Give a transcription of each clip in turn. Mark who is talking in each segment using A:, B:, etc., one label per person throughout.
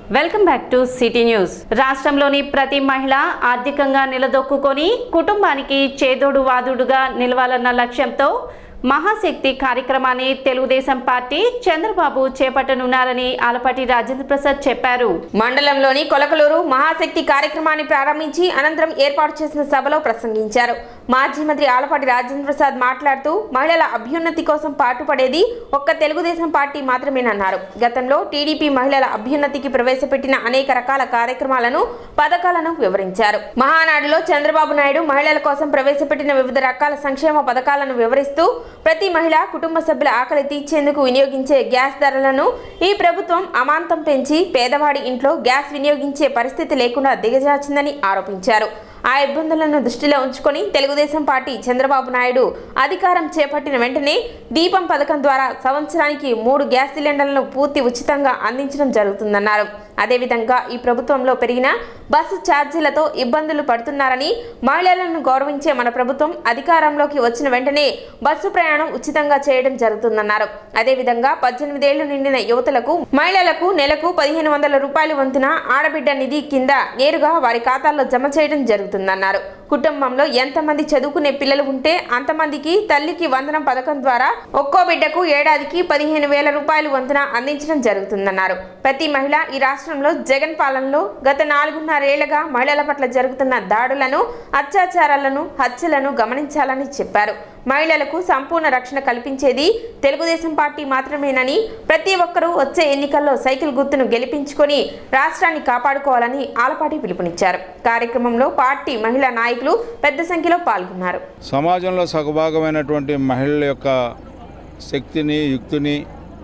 A: Welcome back to city news రాష్ట్రంలోని ప్రతి మహిళ ఆర్థికంగా నిలదొక్కుకొని కుటుంబానికి చేదోడు వాదుడుగా నిలవాలన్న లక్ష్యంతో మహాశక్తి కార్యక్రమాన్ని తెలుగుదేశం పార్టీ చంద్రబాబు చేపట్టనున్నారని ఆలపాటి రాజేంద్ర ప్రసాద్ చెప్పారు
B: మండలంలోని కొలకలూరు మహాశక్తి కార్యక్రమాన్ని ప్రారంభించి అనంతరం ఏర్పాటు చేసిన సభలో ప్రసంగించారు మాజీ మంత్రి ఆలపాటి రాజేంద్ర ప్రసాద్ మాట్లాడుతూ మహిళల అభ్యున్నతి కోసం పాటుపడేది ఒక్క తెలుగుదేశం పార్టీ మాత్రమేనన్నారు గతంలో టీడీపీ మహిళల అభ్యున్నతికి ప్రవేశపెట్టిన అనేక రకాల కార్యక్రమాలను పథకాలను వివరించారు మహానాడులో చంద్రబాబు నాయుడు మహిళల కోసం ప్రవేశపెట్టిన వివిధ రకాల సంక్షేమ పథకాలను వివరిస్తూ ప్రతి మహిళ కుటుంబ సభ్యుల ఆకలి తీర్చేందుకు వినియోగించే గ్యాస్ ధరలను ఈ ప్రభుత్వం అమాంతం పెంచి పేదవాడి ఇంట్లో గ్యాస్ వినియోగించే పరిస్థితి లేకుండా దిగజార్చిందని ఆరోపించారు ఆ ఇబ్బందులను దృష్టిలో ఉంచుకొని తెలుగుదేశం పార్టీ చంద్రబాబు నాయుడు అధికారం చేపట్టిన వెంటనే దీపం పథకం ద్వారా సంవత్సరానికి మూడు గ్యాస్ సిలిండర్లను పూర్తి ఉచితంగా అందించడం జరుగుతుందన్నారు అదేవిధంగా ఈ ప్రభుత్వంలో పెరిగిన బస్సు ఛార్జీలతో ఇబ్బందులు పడుతున్నారని మహిళలను గౌరవించే మన ప్రభుత్వం అధికారంలోకి వచ్చిన వెంటనే బస్సు ప్రయాణం ఉచితంగా చేయడం జరుగుతుందన్నారు అదేవిధంగా పద్దెనిమిదేళ్లు నిండిన యువతులకు మహిళలకు నెలకు పదిహేను వందల రూపాయలు వంతున ఆడబిడ్డ నిధి కింద నేరుగా వారి ఖాతాల్లో జమ చేయడం జరుగుతుందన్నారు కుటుంబంలో ఎంతమంది చదువుకునే పిల్లలు ఉంటే అంతమందికి తల్లికి వందనం పథకం ద్వారా ఒక్కో బిడ్డకు ఏడాదికి పదిహేను వేల రూపాయలు వంతున అందించడం జరుగుతుందన్నారు ప్రతి మహిళ ఈ రాష్ట్రంలో జగన్ పాలనలో గత నాలుగున్నరేళ్లుగా మహిళల పట్ల జరుగుతున్న దాడులను అత్యాచారాలను హత్యలను గమనించాలని చెప్పారు మహిళలకు సంపూర్ణ రక్షణ కల్పించేది తెలుగుదేశం పార్టీ మాత్రమేనని ప్రతి ఒక్కరూ వచ్చే ఎన్నికల్లో సైకిల్ గుర్తును గెలిపించుకొని రాష్ట్రాన్ని కాపాడుకోవాలని ఆలపాటి పిలుపునిచ్చారు కార్యక్రమంలో పార్టీ మహిళా నాయకులు పెద్ద సంఖ్యలో పాల్గొన్నారు
C: సమాజంలో సగభాగమైనటువంటి మహిళల యొక్క శక్తిని యుక్తిని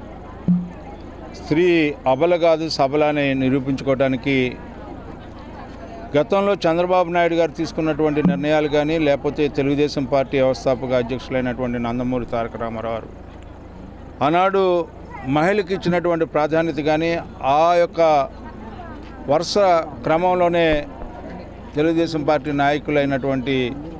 C: స్త్రీ అబల కాదు సబల అని నిరూపించుకోవడానికి గతంలో చంద్రబాబు నాయుడు గారు తీసుకున్నటువంటి నిర్ణయాలు కానీ లేకపోతే తెలుగుదేశం పార్టీ వ్యవస్థాపక అధ్యక్షులైనటువంటి నందమూరి తారక రామారావు గారు ఆనాడు మహిళకి ఇచ్చినటువంటి ప్రాధాన్యత కానీ ఆ యొక్క వరుస క్రమంలోనే తెలుగుదేశం పార్టీ నాయకులైనటువంటి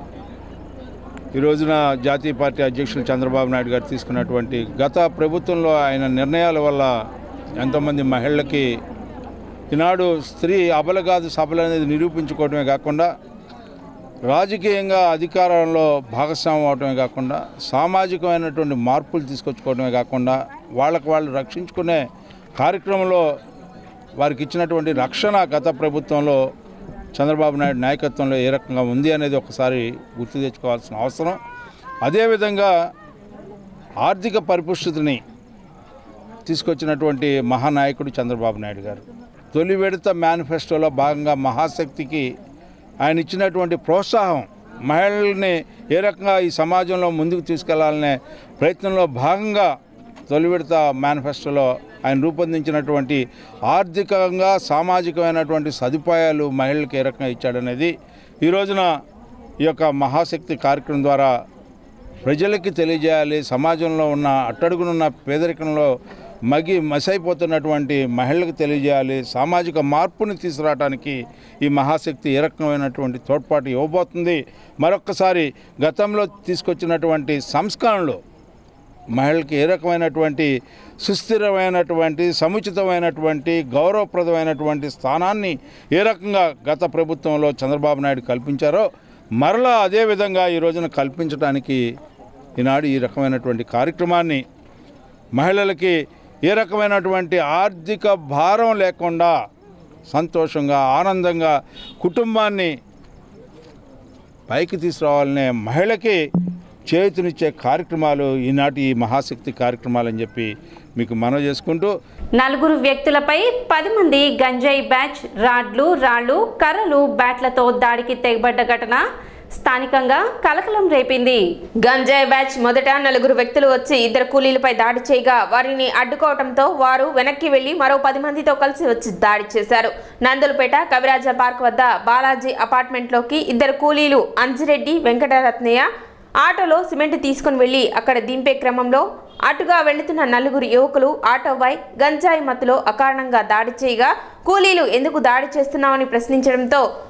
C: ఈ రోజున జాతీయ పార్టీ అధ్యక్షులు చంద్రబాబు నాయుడు గారు తీసుకున్నటువంటి గత ప్రభుత్వంలో ఆయన నిర్ణయాల వల్ల ఎంతోమంది మహిళలకి ఈనాడు స్త్రీ అబల కాదు సబల అనేది నిరూపించుకోవడమే కాకుండా రాజకీయంగా అధికారంలో భాగస్వామ్యం అవడమే కాకుండా సామాజికమైనటువంటి మార్పులు తీసుకొచ్చుకోవడమే కాకుండా వాళ్ళకు వాళ్ళు రక్షించుకునే కార్యక్రమంలో వారికి ఇచ్చినటువంటి రక్షణ గత ప్రభుత్వంలో చంద్రబాబు నాయుడు నాయకత్వంలో ఏ రకంగా ఉంది అనేది ఒకసారి గుర్తు తెచ్చుకోవాల్సిన అవసరం అదేవిధంగా ఆర్థిక పరిపుష్టిని తీసుకొచ్చినటువంటి మహానాయకుడు చంద్రబాబు నాయుడు గారు తొలి విడత మేనిఫెస్టోలో భాగంగా మహాశక్తికి ఆయన ఇచ్చినటువంటి ప్రోత్సాహం మహిళల్ని ఏ రకంగా ఈ సమాజంలో ముందుకు తీసుకెళ్లాలనే ప్రయత్నంలో భాగంగా తొలి విడత మేనిఫెస్టోలో ఆయన రూపొందించినటువంటి ఆర్థికంగా సామాజికమైనటువంటి సదుపాయాలు మహిళలకు ఏ రకంగా ఇచ్చాడనేది ఈ రోజున ఈ యొక్క మహాశక్తి కార్యక్రమం ద్వారా ప్రజలకి తెలియజేయాలి సమాజంలో ఉన్న అట్టడుగునున్న పేదరికంలో మగి మసైపోతున్నటువంటి మహిళలకు తెలియజేయాలి సామాజిక మార్పుని తీసుకురావడానికి ఈ మహాశక్తి ఏ రకమైనటువంటి తోడ్పాటు ఇవ్వబోతుంది మరొక్కసారి గతంలో తీసుకొచ్చినటువంటి సంస్కరణలు మహిళకి ఏ రకమైనటువంటి సుస్థిరమైనటువంటి సముచితమైనటువంటి గౌరవప్రదమైనటువంటి స్థానాన్ని ఏ రకంగా గత ప్రభుత్వంలో చంద్రబాబు నాయుడు కల్పించారో మరలా అదే విధంగా ఈ రోజున కల్పించడానికి ఈనాడు ఈ రకమైనటువంటి కార్యక్రమాన్ని మహిళలకి ఏ రకమైనటువంటి ఆర్థిక భారం లేకుండా సంతోషంగా ఆనందంగా కుటుంబాన్ని పైకి తీసుకురావాలనే మహిళకి చేతునిచ్చే కార్యక్రమాలు ఈనాటి ఈ మహాశక్తి కార్యక్రమాలు అని చెప్పి మీకు మనవి చేసుకుంటూ
A: నలుగురు వ్యక్తులపై పది మంది గంజాయి బ్యాచ్ రాడ్లు రాళ్లు కర్రలు బ్యాట్లతో దాడికి తెగబడ్డ ఘటన స్థానికంగా కలకలం రేపింది
B: గంజాయి బ్యాచ్ మొదట నలుగురు వ్యక్తులు వచ్చి ఇద్దరు కూలీలపై దాడి చేయగా వారిని అడ్డుకోవడంతో వారు వెనక్కి వెళ్లి మరో పది మందితో కలిసి వచ్చి దాడి చేశారు నందులపేట కవిరాజ పార్క్ వద్ద బాలాజీ అపార్ట్మెంట్లోకి ఇద్దరు కూలీలు అంజిరెడ్డి వెంకటరత్నయ్య ఆటోలో సిమెంట్ తీసుకుని వెళ్లి అక్కడ దింపే క్రమంలో అటుగా వెళుతున్న నలుగురు యువకులు ఆటోపై గంజాయి మత్తులో అకారణంగా దాడి చేయగా కూలీలు ఎందుకు దాడి చేస్తున్నామని ప్రశ్నించడంతో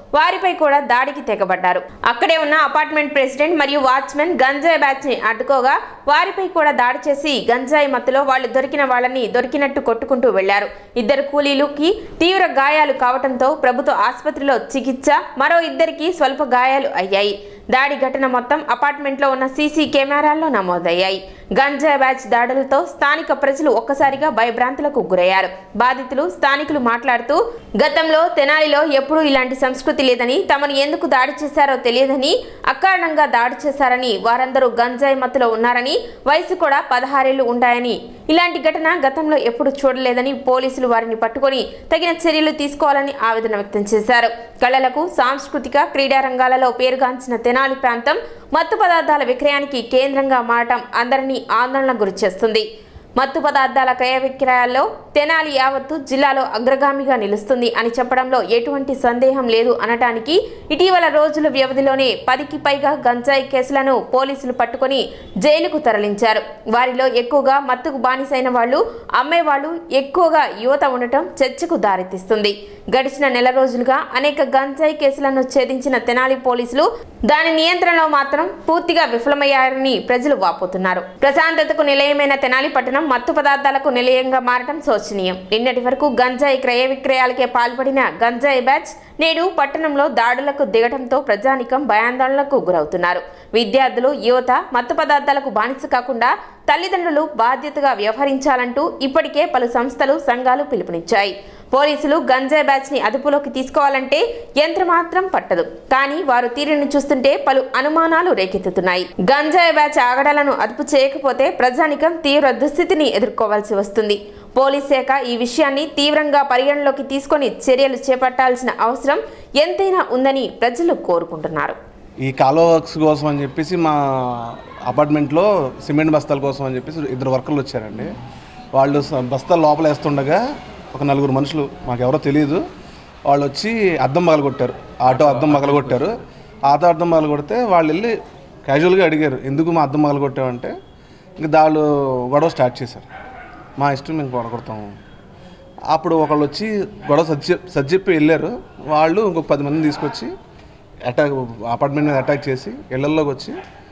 B: వారిపై కూడా దాడికి తెగబడ్డారు అక్కడే ఉన్న అపార్ట్మెంట్ ప్రెసిడెంట్ మరియు వాచ్మెన్ గంజాయి బ్యాచ్ ని అడ్డుకోగా వారిపై కూడా దాడి చేసి గంజాయి మత్తులో వాళ్ళు దొరికిన వాళ్ళని దొరికినట్టు కొట్టుకుంటూ వెళ్లారు ఇద్దరు కూలీలుకి తీవ్ర గాయాలు కావడంతో ప్రభుత్వ ఆసుపత్రిలో చికిత్స మరో ఇద్దరికి స్వల్ప గాయాలు అయ్యాయి దాడి ఘటన మొత్తం అపార్ట్మెంట్లో ఉన్న సీసీ కెమెరాల్లో నమోదయ్యాయి గంజాయి బ్యాచ్ దాడులతో స్థానిక ప్రజలు ఒక్కసారిగా భయభ్రాంతులకు గురయ్యారు బాధితులు స్థానికులు మాట్లాడుతూ గతంలో తెనాలిలో ఎప్పుడూ ఇలాంటి సంస్కృతి లేదని తమను ఎందుకు దాడి చేశారో తెలియదని అకారణంగా దాడి చేశారని వారందరూ గంజాయి మత్తులో ఉన్నారని వయసు కూడా పదహారేళ్లు ఉంటాయని ఇలాంటి ఘటన గతంలో ఎప్పుడు చూడలేదని పోలీసులు వారిని పట్టుకొని తగిన చర్యలు తీసుకోవాలని ఆవేదన వ్యక్తం చేశారు కళలకు సాంస్కృతిక క్రీడా రంగాలలో పేరుగాంచిన తెనాలి ప్రాంతం మత్తు పదార్థాల విక్రయానికి కేంద్రంగా మారటం అందరినీ ఆందోళన గురిచేస్తుంది మత్తు పదార్థాల క్రయ విక్రయాల్లో తెనాలి యావత్తు జిల్లాలో అగ్రగామిగా నిలుస్తుంది అని చెప్పడంలో ఎటువంటి సందేహం లేదు అనటానికి ఇటీవల రోజుల వ్యవధిలోనే పదికి పైగా గంజాయి కేసులను పోలీసులు పట్టుకొని జైలుకు తరలించారు వారిలో ఎక్కువగా మత్తుకు బానిసైన వాళ్ళు అమ్మేవాళ్ళు ఎక్కువగా యువత ఉండటం చర్చకు దారితీస్తుంది గడిచిన నెల రోజులుగా అనేక గంజాయి కేసులను ఛేదించిన తెనాలి పోలీసులు దాని నియంత్రణలో మాత్రం పూర్తిగా విఫలమయ్యారని ప్రజలు వాపోతున్నారు ప్రశాంతతకు నిలయమైన తెనాలి పట్టణం మత్తు పదార్థాలకు నిలయంగా మారడం శోచనీయం నిన్నటి వరకు గంజాయి క్రయ విక్రయాలకే పాల్పడిన గంజాయి బ్యాచ్ నేడు పట్టణంలో దాడులకు దిగటంతో ప్రజానికం భయాందోళనకు గురవుతున్నారు విద్యార్థులు యువత మత్తు పదార్థాలకు బానిస కాకుండా తల్లిదండ్రులు బాధ్యతగా వ్యవహరించాలంటూ ఇప్పటికే పలు సంస్థలు సంఘాలు పిలుపునిచ్చాయి పోలీసులు గంజాయి బ్యాచ్ ని అదుపులోకి తీసుకోవాలంటే యంత్రమాత్రం పట్టదు కానీ వారు తీరుని చూస్తుంటే పలు అనుమానాలు రేకెత్తుతున్నాయి గంజాయి బ్యాచ్ ఆగడాలను అదుపు చేయకపోతే ప్రజానికం తీవ్ర దుస్థితిని ఎదుర్కోవాల్సి వస్తుంది పోలీస్ శాఖ ఈ విషయాన్ని తీవ్రంగా పరిగణలోకి తీసుకొని చర్యలు చేపట్టాల్సిన అవసరం ఎంతైనా ఉందని ప్రజలు కోరుకుంటున్నారు
D: ఈ కాలువ వర్క్స్ కోసం అని చెప్పేసి మా అపార్ట్మెంట్లో సిమెంట్ బస్తాల కోసం అని చెప్పేసి ఇద్దరు వర్కర్లు వచ్చారండి వాళ్ళు స- బస్తాలు లోపల వేస్తుండగా ఒక నలుగురు మనుషులు మాకు ఎవరో తెలియదు వాళ్ళు వచ్చి అద్దం పగలగొట్టారు ఆటో అద్దం పగలగొట్టారు ఆటో అద్దం పగలగొడితే వాళ్ళు వెళ్ళి క్యాజువల్గా అడిగారు ఎందుకు మా అద్దం పగలగొట్టామంటే ఇంక వాళ్ళు గొడవ స్టార్ట్ చేశారు మా ఇష్టం మేము కొడగొడతాము అప్పుడు ఒకళ్ళు వచ్చి గొడవ సజ్జి సజ్జెప్పి వెళ్ళారు వాళ్ళు ఇంకొక పది మందిని తీసుకొచ్చి అటాక్ అపార్ట్మెంట్ మీద అటాక్ చేసి ఇళ్లలోకి వచ్చి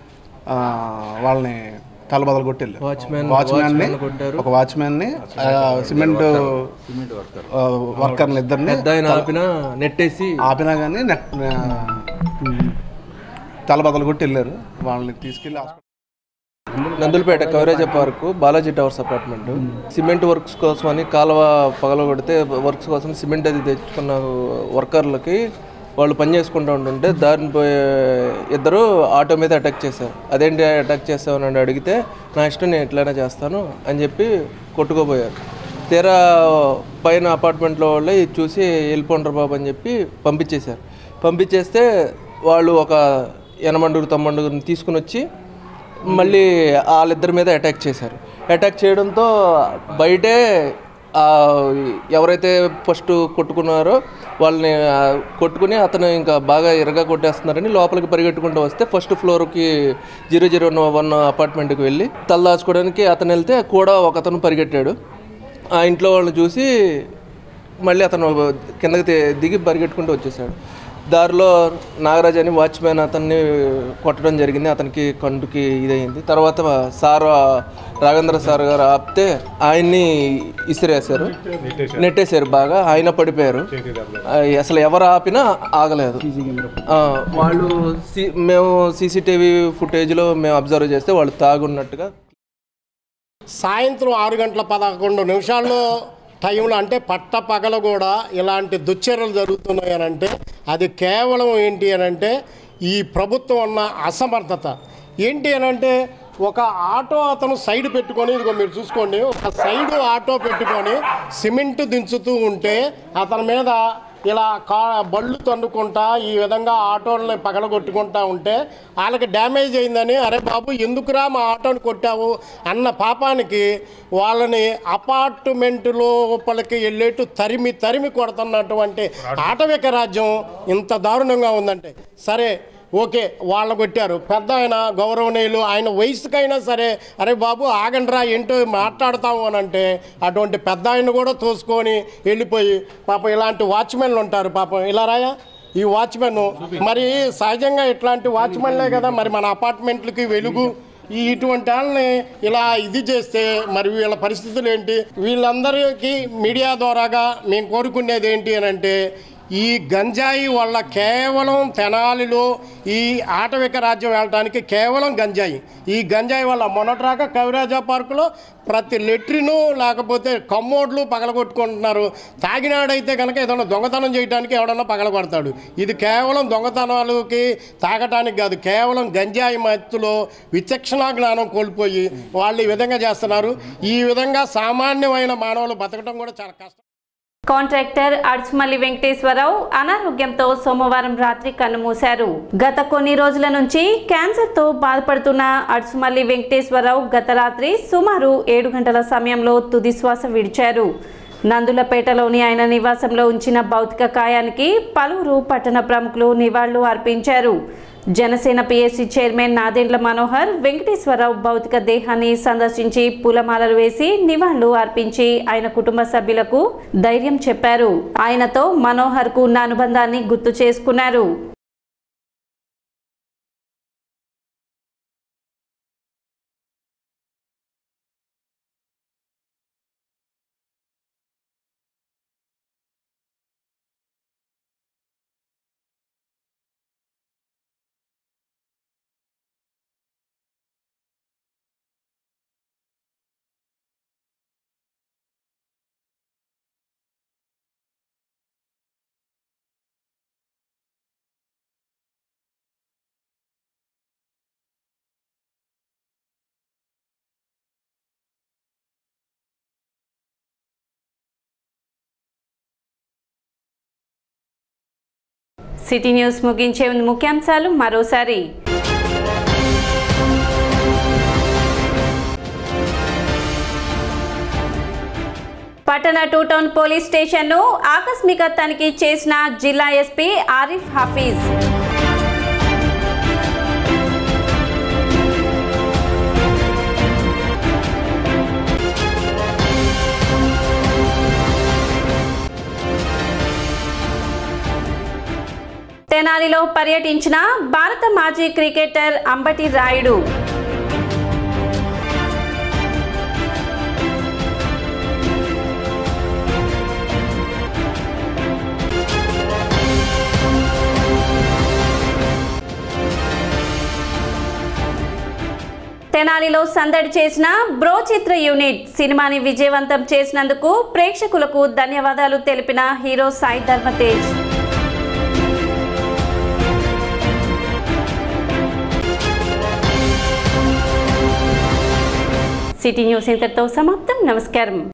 D: ఆ, వాళ్ళని తల బదలు కొట్టి వెళ్ళారు
E: వాచ్మెన్
D: వాచ్మెన్ని
E: వాచ్మెన్ కొట్టారు.
D: ఒక వాచ్మెన్ని ఆ, సిమెంట్ ఆ, వర్కర్ని ఇద్దరిని
E: పెద్ద ఆయన ఆపిన నెట్టేసి
D: ఆపినా కానీ నెక్- తల బదలు కొట్టి వెళ్ళారు వాళ్ళని తీసుకెళ్ళి hospital
E: Nandulapeta coverage park Balaji towers apartment cement works కోసం అని కాలువ పగలగొడితే వర్క్స్ కోసం సిమెంట్ అది తెచ్చుకున్న వర్కర్లకి వాళ్ళు పని చేసుకుంటూ ఉంటుంటే దారిని పోయే ఇద్దరు ఆటో మీద అటాక్ చేశారు అదేంటి అటాక్ చేస్తామని అడిగితే నా ఇష్టం నేను ఎట్లయినా చేస్తాను అని చెప్పి కొట్టుకోపోయారు తీరా పైన అపార్ట్మెంట్లో వాళ్ళే ఇది చూసి వెళ్ళిపోండ్రు బాబు అని చెప్పి పంపించేశారు పంపించేస్తే వాళ్ళు ఒక ఎనమండుగురు తమ్మండుగురిని తీసుకుని వచ్చి మళ్ళీ వాళ్ళిద్దరి మీద అటాక్ చేశారు అటాక్ చేయడంతో బయటే ఆ, ఎవరైతే ఫస్ట్ కొట్టుకున్నారో వాళ్ళని ఆ, కొట్టుకుని అతను ఇంకా బాగా ఎరగా కొట్టేస్తున్నారని లోపలికి పరిగెట్టుకుంటూ వస్తే ఫస్ట్ ఫ్లోర్కి జీరో జీరో వన్ అపార్ట్మెంట్కి వెళ్ళి తలదాచుకోవడానికి అతను వెళ్తే కూడా ఒక అతను పరిగెట్టాడు ఆ ఇంట్లో వాళ్ళని చూసి మళ్ళీ అతను కిందకి ది- దిగి పరిగెట్టుకుంటూ వచ్చేసాడు దారిలో నాగరాజ్ అని వాచ్మెన్ అతన్ని కొట్టడం జరిగింది అతనికి కంటుకి ఇదయింది తర్వాత సార్ రాఘవేంద్ర సార్ గారు ఆపితే ఆయన్ని ఇసిరేశారు నెట్టేశారు బాగా ఆయన పడిపోయారు ఆ, అసలు ఎవరు ఆపినా ఆగలేదు ఆ, వాళ్ళు సి- మేము సీసీటీవీ ఫుటేజ్లో మేము అబ్జర్వ్ చేస్తే వాళ్ళు తాగున్నట్టుగా
F: సాయంత్రం ఆరు గంటల పదకొండు నిమిషాల్లో టైంలో అంటే పట్ట పగల కూడా ఇలాంటి దుశ్చర్యలు జరుగుతున్నాయి అని అంటే అది కేవలం ఏంటి అని అంటే ఈ ప్రభుత్వం ఉన్న అసమర్థత ఏంటి అని అంటే ఒక ఆటో అతను సైడ్ పెట్టుకొని ఇదిగో మీరు చూసుకోండి ఒక సైడ్ ఆటో పెట్టుకొని సిమెంట్ దించుతూ ఉంటే అతని మీద ఇలా కా బళ్ళు తన్నుకుంటా ఈ విధంగా ఆటోలని పగలగొట్టుకుంటా ఉంటే వాళ్ళకి డ్యామేజ్ అయిందని అరే బాబు ఎందుకురా మా ఆటోని కొట్టావు అన్న పాపానికి వాళ్ళని అపార్ట్మెంట్ లోపలికి వెళ్ళేట్టు తరిమి తరిమి కొడుతున్నటువంటి ఆటవిక రాజ్యం ఇంత దారుణంగా ఉందంటే సరే ఓకే వాళ్ళు కొట్టారు పెద్ద ఆయన గౌరవనీయులు ఆయన వయసుకైనా సరే అరే బాబు ఆగండ్రా ఏంటో మాట్లాడతాము అని అంటే అటువంటి పెద్ద ఆయన కూడా తోసుకొని వెళ్ళిపోయి పాపం ఇలాంటి వాచ్మెన్లు ఉంటారు పాపం ఇలా రాయా ఈ వాచ్మెన్ మరి సహజంగా ఇట్లాంటి వాచ్మెన్లే కదా మరి మన అపార్ట్మెంట్లకి వెలుగు ఈ ఇటువంటి వాళ్ళని ఇలా ఇది చేస్తే మరి వీళ్ళ పరిస్థితులు ఏంటి వీళ్ళందరికీ మీడియా ద్వారాగా మేము కోరుకునేది ఏంటి అని అంటే ఈ గంజాయి వల్ల కేవలం తెనాలిలో ఈ ఆటవిక రాజ్యం వెళ్ళడానికి కేవలం గంజాయి ఈ గంజాయి వల్ల మొన్నట్రాక కవిరాజా పార్కులో ప్రతి లెట్రిను లేకపోతే కమ్మోడ్లు పగలగొట్టుకుంటున్నారు తాగినాడైతే కనుక ఏదైనా దొంగతనం చేయడానికి ఎవడన్నా పగలగొడతాడు ఇది కేవలం దొంగతనాలకి తాగటానికి కాదు కేవలం గంజాయి మత్తులో విచక్షణా జ్ఞానం కోల్పోయి వాళ్ళు ఈ విధంగా చేస్తున్నారు ఈ విధంగా సామాన్యమైన మానవులు బతకడం కూడా చాలా కష్టం
A: కాంట్రాక్టర్ అడ్స్మల్లి వెంకటేశ్వరరావు అనారోగ్యంతో సోమవారం రాత్రి కన్నుమూశారు గత కొన్ని రోజుల నుంచి క్యాన్సర్తో బాధపడుతున్న అడ్స్మల్లి వెంకటేశ్వరరావు గత రాత్రి సుమారు ఏడు గంటల సమయంలో తుది శ్వాస విడిచారు నందులపేటలోని ఆయన నివాసంలో ఉంచిన భౌతిక కాయానికి పలువురు పట్టణ ప్రముఖులు నివాళులు అర్పించారు జనసేన పిఎస్సి చైర్మన్ నాదెండ్ల మనోహర్ వెంకటేశ్వరరావు భౌతిక దేహాన్ని సందర్శించి పూలమాలలు వేసి నివాళులు అర్పించి ఆయన కుటుంబ సభ్యులకు ధైర్యం చెప్పారు ఆయనతో మనోహర్ కు ఉన్న అనుబంధాన్ని గుర్తు చేసుకున్నారు సిటీ న్యూస్ ముగించే ముందు ముఖ్యాంశాలు మరోసారి పట్టణ టూ టౌన్ పోలీస్ స్టేషన్ను ఆకస్మిక తనిఖీ చేసిన జిల్లా ఎస్పీ ఆరిఫ్ హఫీజ్ తెనాలిలో పర్యటించిన భారత మాజీ క్రికెటర్ అంబటి రాయుడు తెనాలిలో సందడి చేసిన బ్రో చిత్ర యూనిట్ సినిమాని విజయవంతం చేసినందుకు ప్రేక్షకులకు ధన్యవాదాలు తెలిపిన hero Sai Dharmatej city news ఇంతటితో సమాప్తం నమస్కారం